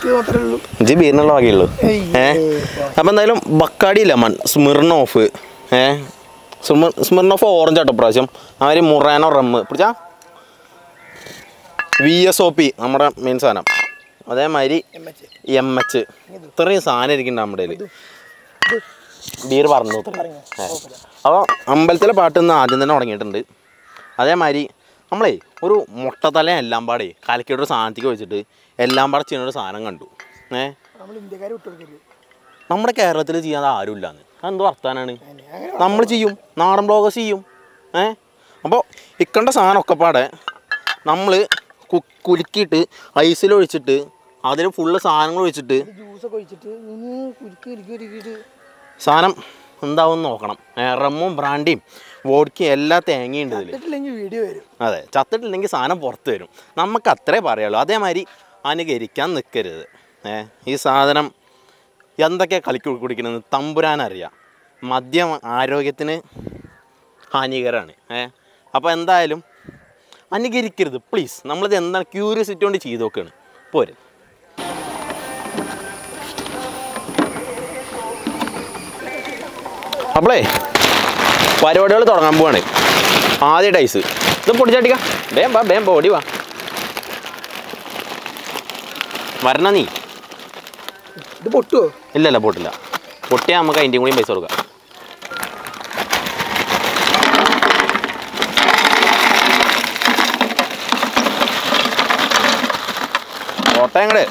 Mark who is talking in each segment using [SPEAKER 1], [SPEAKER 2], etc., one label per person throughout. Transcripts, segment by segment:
[SPEAKER 1] എനിക്ക് മാത്രമേ ഉള്ളൂ
[SPEAKER 2] ഇഞ്ചി ബീറിനുള്ള വകയുള്ളൂ
[SPEAKER 1] ഏയ്.
[SPEAKER 2] ഏ അപ്പം എന്തായാലും ബക്കാടി ലെമൺ സ്മിർണോഫ് ഏ സ്മിർ സ്മിർണോഫ് ഓറഞ്ച് ആട്ടോ പ്രാവശ്യം അവർ മുറാനോ റമ്മ് പിടിച്ചാ വി എസ് ഒ പി നമ്മുടെ മെയിൻ സാധനം അതേമാതിരി
[SPEAKER 1] എം എച്ച്
[SPEAKER 2] എം എച്ച് ഇത്രയും സാധനം ഇരിക്കുന്നുണ്ട് നമ്മുടെ കയ്യിൽ ബീർ പറഞ്ഞു അപ്പോൾ അമ്പലത്തിലെ പാട്ട് ഇന്ന് ആദ്യം തന്നെ തുടങ്ങിയിട്ടുണ്ട് അതേമാതിരി നമ്മളേ ഒരു മുട്ടത്തല എല്ലാം പാടേ കലക്കിയുടെ ഒരു സാധനത്തേക്ക് വെച്ചിട്ട് എല്ലാം പാടെ ചെയ്യുന്ന ഒരു സാധനം കണ്ടു ഏ
[SPEAKER 1] നമ്മൾ ഇന്ത്യക്കാർ വിട്ടുകൊടുക്കരുത്
[SPEAKER 2] നമ്മുടെ കേരളത്തിൽ ചെയ്യാൻ ആരുമില്ലാന്ന് അതെന്ത് വർത്താനാണ്
[SPEAKER 1] അങ്ങനെ അങ്ങനെ
[SPEAKER 2] നമ്മൾ ചെയ്യും നാടൻ ബ്ലോഗേഴ്സ് ചെയ്യും ഏ അപ്പോൾ ഇക്കണ്ട സാധനമൊക്കെ പാടെ നമ്മൾ കുലുക്കിയിട്ട് ഐസിലൊഴിച്ചിട്ട് അതിൽ ഫുള്ള് സാധനങ്ങൾ ഒഴിച്ചിട്ട്
[SPEAKER 1] ജ്യൂസൊക്കെ ഒഴിച്ചിട്ട് ഇനി കുരുക്കി കുരുക്കി കുരുക്കിയിട്ട്
[SPEAKER 2] സാധനം എന്താവും നോക്കണം ഏ, റമ്മും ബ്രാൻഡിയും വോഡ്ക്കയും എല്ലാ തേങ്ങയും ഉണ്ട് ഇതിൽ
[SPEAKER 1] ഇട്ടില്ലെങ്കിൽ വീഡിയോ വരും
[SPEAKER 2] അതെ ചത്തിട്ടില്ലെങ്കിൽ സാധനം പുറത്ത് വരും നമുക്ക് അത്രേ പറയുള്ളൂ അതേമാതിരി അനുകരിക്കാൻ നിൽക്കരുത് ഏ ഈ സാധനം എന്തൊക്കെ കളിക്ക് കുടിക്കണമെന്ന് തമ്പുരാനറിയാം മദ്യം ആരോഗ്യത്തിന് ഹാനികരമാണ് ഏ അപ്പോൾ എന്തായാലും അനുകരിക്കരുത് പ്ലീസ് നമ്മളിത് എന്താണ് ക്യൂരിയോസിറ്റി കൊണ്ട് ചെയ്ത് നോക്കുകയാണ് പോരെ അപ്പോളേ പരിപാടികൾ തുടങ്ങാൻ പോവാണ് ആദ്യ ഡൈസ് ഇത് പൊടിച്ചടിക്ക വേം വാ വേം ഓടി വാ വരണ നീ
[SPEAKER 1] ഇത് പൊട്ടുവോ
[SPEAKER 2] ഇല്ലല്ല പൊട്ടില്ല പൊട്ടിയാൽ നമുക്ക് അതിൻ്റെയും കൂടിയും പൈസ കൊടുക്കാം കോട്ടയങ്ങട്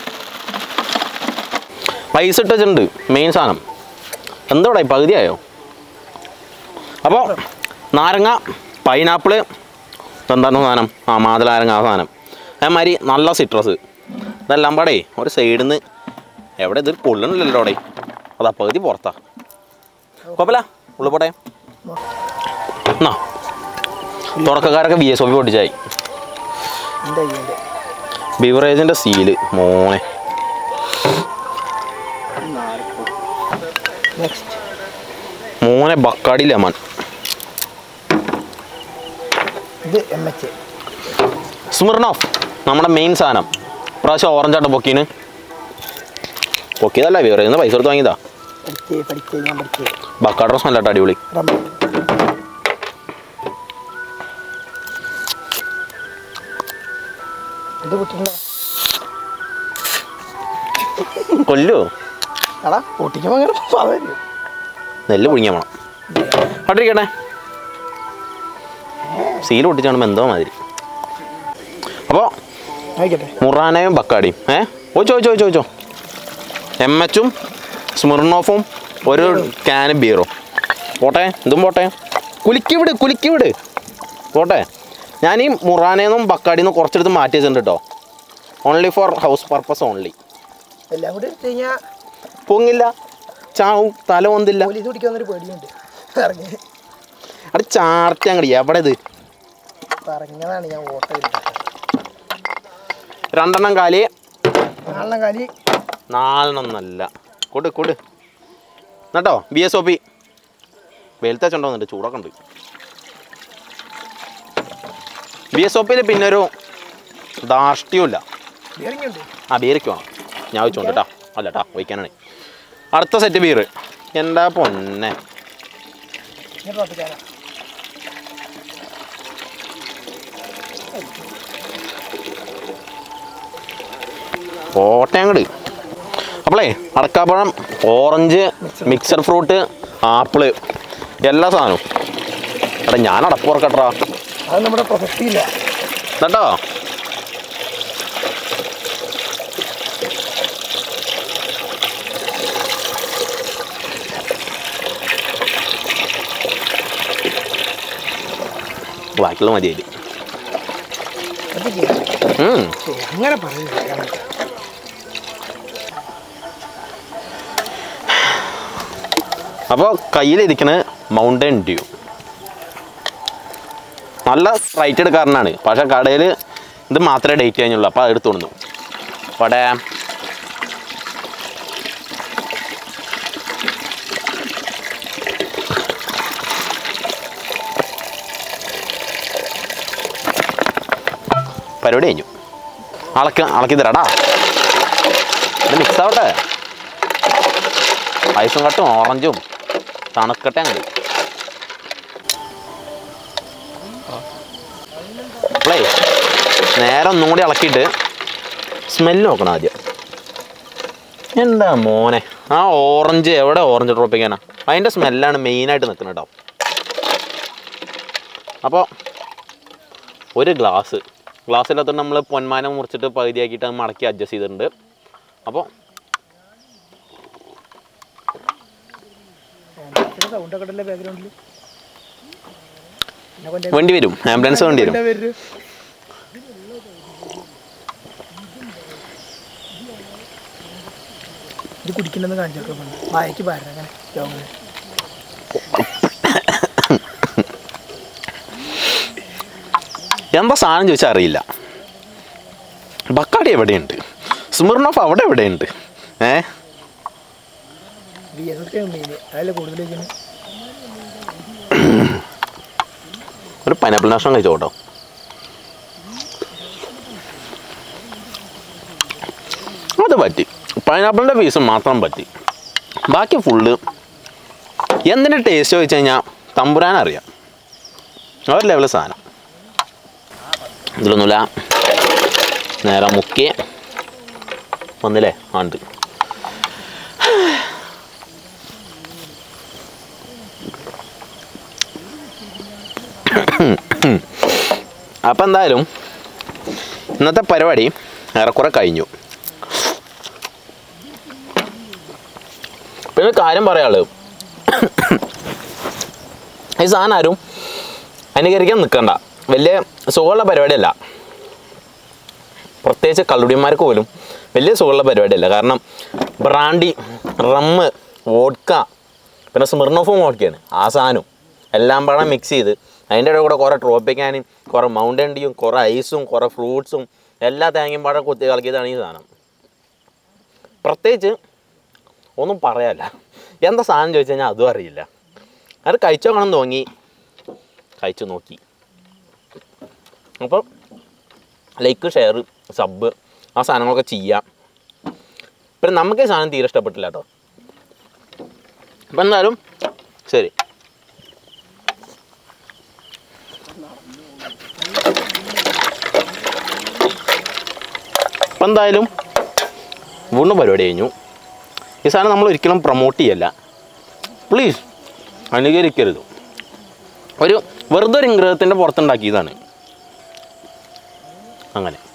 [SPEAKER 2] പൈസ ഇട്ട് വെച്ചിട്ടുണ്ട് മെയിൻ സാധനം എന്തോടായി പകുതിയായോ അപ്പോൾ നാരങ്ങ പൈനാപ്പിള് എന്താണ് സാധനം ആ മാതളാരങ്ങ ആ സാധനം അതേമാതിരി നല്ല സിട്രസ് ഇതെല്ലാം പാടേ ഒരു സൈഡിൽ നിന്ന് എവിടെ ഇത് പൊള്ളണില്ലല്ലോ അവിടെ അതാ പകുതി പുറത്താ കുഴപ്പമില്ല ഉള്ളു പോട്ടെ എന്നാ തുടക്കക്കാരൊക്കെ ബി എസ് ഒ പി പൊട്ടിച്ചായി
[SPEAKER 1] എൻ്റെ അയ്യൻ്റെ
[SPEAKER 2] ബിവറേജിൻ്റെ സീല് മോനെ
[SPEAKER 1] നെക്സ്റ്റ്
[SPEAKER 2] മോനെ ബക്കാടി ലെമൺ
[SPEAKER 1] ഇത് എം എച്ച്
[SPEAKER 2] സ്മിർണോഫ് നമ്മുടെ മെയിൻ സാധനം പ്രാവശ്യം ഓറഞ്ചാട്ടോ പൊക്കീന് പൊക്കിയതല്ല ബിവറേജിൽ നിന്ന് പൈസ കൊടുത്ത് വാങ്ങിയതാ
[SPEAKER 1] പഠിച്ചേ പഠിച്ചേ ഞാൻ പഠിച്ചേ
[SPEAKER 2] ബക്കാട് റോസ് നല്ലട്ടോ അടിപൊളി
[SPEAKER 1] റമ്മ ഇത് പൊട്ടിട്ടുണ്ടോ
[SPEAKER 2] കൊല്ലോ
[SPEAKER 1] എടാ പൊട്ടിക്കുമ്പോൾ അങ്ങനെ പറഞ്ഞു
[SPEAKER 2] നെല്ല് പുഴുങ്ങിയ വേണം അട്ടിരിക്കട്ടെ സീൽ പൊട്ടിച്ചാണ് എന്തോ മാതിരി അപ്പോൾ
[SPEAKER 1] ആയിക്കട്ടെ
[SPEAKER 2] മുറാനയും ബക്കാടിയും ഏ ഓച്ചോ ഓച്ചോ ഓച്ചോ ഓച്ചോ എം എച്ചും സ്മിർണോഫും ഒരു ക്യാനും ബീറും പോട്ടെ ഇതും പോട്ടെ കുലുക്കി വിട് കുലുക്കി വിട് പോട്ടെ ഞാൻ ഈ മുറാനേന്നും ബക്കാടിന്നും കുറച്ചെടുത്ത് മാറ്റി വെച്ചിട്ടുണ്ട് കേട്ടോ only for house purpose only
[SPEAKER 1] എല്ലാം കൂടി എടുത്തു കഴിഞ്ഞാൽ
[SPEAKER 2] പൊങ്ങില്ല ചാവും തല പൊന്തില്ല
[SPEAKER 1] പോലീസ് പിടിക്കാന്നൊരു പേടിയുണ്ട് ഇറങ്ങി
[SPEAKER 2] അവിടെ ചാർത്തി അങ്ങടി എവിടെ ഇത്
[SPEAKER 1] പറഞ്ഞതാണ് ഞാൻ ഓട്ടോ
[SPEAKER 2] രണ്ടെണ്ണം കാലി
[SPEAKER 1] നാളെ കാലി
[SPEAKER 2] നാലെണ്ണം നല്ല കൊടു കൊടു എന്നിട്ടോ ബി എസ് ഒ പി വെയിലത്തെ ചെണ്ടോന്നുണ്ട് ചൂടൊക്കെ ഉണ്ട് ബി എസ് ഒ പിയിൽ പിന്നെ ഒരു ധാർഷ്ട്യമില്ല
[SPEAKER 1] ഇറങ്ങിയുണ്ട്
[SPEAKER 2] ആ ബീർക്ക് വേണം ഞാൻ വെച്ചോണ്ട് കേട്ടോ അല്ല കേട്ടോ വയ്ക്കാനാണ് അടുത്ത സെറ്റ് ബീറ് എൻ്റെ പൊന്നെ
[SPEAKER 1] ഞാൻ പ്രവർത്തിക്കാനാ
[SPEAKER 2] ഓട്ടയങ്ങട് അപ്പോളേ അടക്കാപ്പഴം ഓറഞ്ച് മിക്സർ ഫ്രൂട്ട് ആപ്പിള് എല്ലാ സാധനവും എടാ ഞാൻ അടപ്പ് തുറക്കട്ടാ
[SPEAKER 1] അത് നമ്മുടെ പ്രസക്തി ഇല്ല
[SPEAKER 2] കേട്ടോ ബാക്കിയുള്ള മതിയായി
[SPEAKER 1] അത് ചെയ്യാം
[SPEAKER 2] ഉം.
[SPEAKER 1] ശരി, അങ്ങനെ പറയുന്നത്
[SPEAKER 2] അപ്പോൾ കയ്യിലിരിക്കണ മൗണ്ടൻ ഡ്യൂ നല്ല റൈറ്റ് എടുക്കാരനാണ് പക്ഷെ കടയിൽ ഇത് മാത്രമേ ഡേറ്റ് കഴിഞ്ഞുള്ളൂ അപ്പോൾ അത് എടുത്തു കൊടുന്നു അവിടെ പരിപാടി കഴിഞ്ഞു അളക്ക് അളക്കി തരാടാ ഇത് മിക്സ് ആവട്ടെ ഐസും കട്ടും ഓറഞ്ചും തണുക്കട്ടെ അങ്ങോട്ട് അപ്പളേ നേരെ ഒന്നും കൂടി ഇളക്കിയിട്ട് സ്മെല്ല് നോക്കണം ആദ്യം എന്താ മോനെ ആ ഓറഞ്ച് എവിടെ ഓറഞ്ച് ട്രോപ്പിക്കാനാ അതിൻ്റെ സ്മെല്ലാണ് മെയിനായിട്ട് നിൽക്കുന്നത് കേട്ടോ അപ്പോൾ ഒരു ഗ്ലാസ് ഗ്ലാസ്സിനകത്ത് നമ്മൾ പൊന്മാനം മുറിച്ചിട്ട് പകുതിയാക്കിയിട്ട് അത് മടക്കി അഡ്ജസ്റ്റ് ചെയ്തിട്ടുണ്ട് അപ്പോൾ
[SPEAKER 1] സൗണ്ട് ഒക്കെ ഉണ്ടല്ലേ ബാക്ക്ഗ്രൗണ്ടിൽ
[SPEAKER 2] വേണ്ടി വരും ആംബുലൻസ് വേണ്ടി വരും
[SPEAKER 1] ഇത് കുടിക്കണമെന്ന് കാണിച്ചോക്കെ വായക്ക് പാരണ അങ്ങനെ രോഗങ്ങൾ
[SPEAKER 2] എന്താ സാധനം ചോദിച്ചാൽ അറിയില്ല ബക്കാടി എവിടെയുണ്ട് സ്മിർണോഫ് അവിടെ എവിടെയുണ്ട് ഏ
[SPEAKER 1] ബി എസ് ഒക്കെ മെയിൻ അതല്ലേ കൂടുതൽ കഴിക്കുന്നത്
[SPEAKER 2] ഒരു പൈനാപ്പിൾ നാഷണം കഴിച്ചോ കേട്ടോ അത് പറ്റി പൈനാപ്പിളിൻ്റെ പീസ് മാത്രം പറ്റി ബാക്കി ഫുള്ള് എന്തിൻ്റെ ടേസ്റ്റ് ചോദിച്ചു കഴിഞ്ഞാൽ തമ്പുരാൻ അറിയാം ആ ഒരു ലെവൽ സാധനം ഇതിലൊന്നുമില്ല നേരെ മുക്കി വന്നില്ലേ ആ ഉണ്ട് അപ്പം എന്തായാലും ഇന്നത്തെ പരിപാടി ഏറെക്കുറെ കഴിഞ്ഞു പിന്നെ ഒരു കാര്യം പറയാനുള്ളത് ഈ സാധനം ആരും അനുകരിക്കാൻ നിൽക്കണ്ട വലിയ സുഖമുള്ള പരിപാടിയല്ല പ്രത്യേകിച്ച് കള്ളുടിയന്മാർക്ക് പോലും വലിയ സുഖമുള്ള പരിപാടിയല്ല കാരണം ബ്രാൻഡി റമ്മ് വോഡ്ക പിന്നെ സ്മിർണോഫും വോഡ്ക്കയാണ് ആ സാധനം എല്ലാം പാടെ മിക്സ് ചെയ്ത് അതിൻ്റെ ഇടയിൽ കൂടെ കുറേ ട്രോപ്പിക്കാനും കുറേ മൗണ്ടൻ ഡ്യൂയും കുറേ ഐസും കുറേ ഫ്രൂട്ട്സും എല്ലാ തേങ്ങയും പാടെ കുത്തി കളിക്കിയതാണ് ഈ സാധനം പ്രത്യേകിച്ച് ഒന്നും പറയാല്ല എന്താ സാധനം ചോദിച്ചു കഴിഞ്ഞാൽ അതും അറിയില്ല അത് കഴിച്ചോ കാണും തോന്നി കഴിച്ചു നോക്കി അപ്പം ലൈക്ക് ഷെയർ സബ് ആ സാധനങ്ങളൊക്കെ ചെയ്യാം പിന്നെ നമുക്ക് ഈ സാധനം തീരെ ഇഷ്ടപ്പെട്ടില്ല കേട്ടോ അപ്പം എന്തായാലും ശരി അപ്പം എന്തായാലും വീണ്ടും പരിപാടി കഴിഞ്ഞു ഈ സാധനം നമ്മൾ ഒരിക്കലും പ്രൊമോട്ട് ചെയ്യല്ല പ്ലീസ് അനുകരിക്കരുത് ഒരു വെറുതെ ഒരു ഇംഗ്രഹത്തിൻ്റെ പുറത്തുണ്ടാക്കിയതാണ് അങ്ങനെ